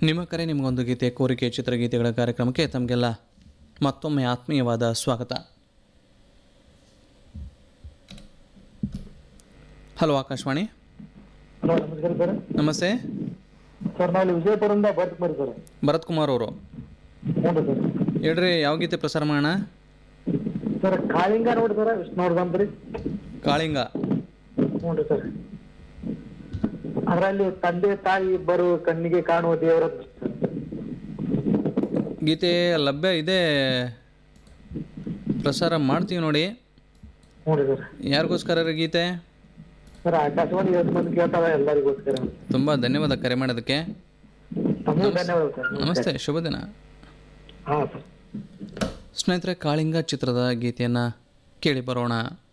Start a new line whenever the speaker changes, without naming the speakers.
ನಿಮ್ಮ ಕರೆ ನಿಮಗೊಂದು ಗೀತೆ ಕೋರಿಕೆ ಚಿತ್ರಗೀತೆಗಳ ಕಾರ್ಯಕ್ರಮಕ್ಕೆ ತಮಗೆಲ್ಲ ಮತ್ತೊಮ್ಮೆ ಆತ್ಮೀಯವಾದ ಸ್ವಾಗತ ಹಲೋ ಆಕಾಶವಾಣಿ
ಹಲೋ ನಮಸ್ಕಾರ ಸರ್
ನಮಸ್ತೆ
ಸರ್ ನಾವು ಇಲ್ಲಿ ವಿಜಯಪುರದಿಂದ ಭಟ್ ಕುಮಾರ್ ಸರ್
ಭರತ್ ಕುಮಾರ್ ಅವರು
ಹ್ಞೂ ರೀ ಸರ್
ಹೇಳ್ರಿ ಯಾವ ಗೀತೆ ಪ್ರಸಾರ ಮಾಡೋಣ
ಸರ್ ಕಾಳಿಂಗ ನೋಡಿ ಸರ್ ವಿಷ್ಣುವರ್ಧನ್ ರೀ
ಕಾಳಿಂಗ
ಹ್ಞೂ ರೀ ಸರ್ ಅದರಲ್ಲಿ ತಂದೆ ತಾಯಿ ಇಬ್ಬರು ಕಣ್ಣಿಗೆ ಕಾಣುವ ದೇವರ
ಗೀತೆ ಲಭ್ಯ ಇದೆ ಪ್ರಸಾರ ಮಾಡ್ತೀವಿ ನೋಡಿ
ಹ್ಞೂ ರೀ ಸರ್
ಯಾರಿಗೋಸ್ಕರ ರೀ ಗೀತೆ
ಸರ್ ಆಕಾಶವಾಣಿ ಎಷ್ಟು ಮಂದಿ ಕೇಳ್ತಾವ ಎಲ್ಲರಿಗೋಸ್ಕರ
ತುಂಬ ಧನ್ಯವಾದ ಕರೆ ಮಾಡೋದಕ್ಕೆ
ತಮಗೂ ಧನ್ಯವಾದ ಸರ್
ನಮಸ್ತೆ ಶುಭ ದಿನ
ಹಾಂ ಸರ್
ಸ್ನೇಹಿತರೆ ಕಾಳಿಂಗ ಚಿತ್ರದ ಗೀತೆಯನ್ನು ಕೇಳಿ ಬರೋಣ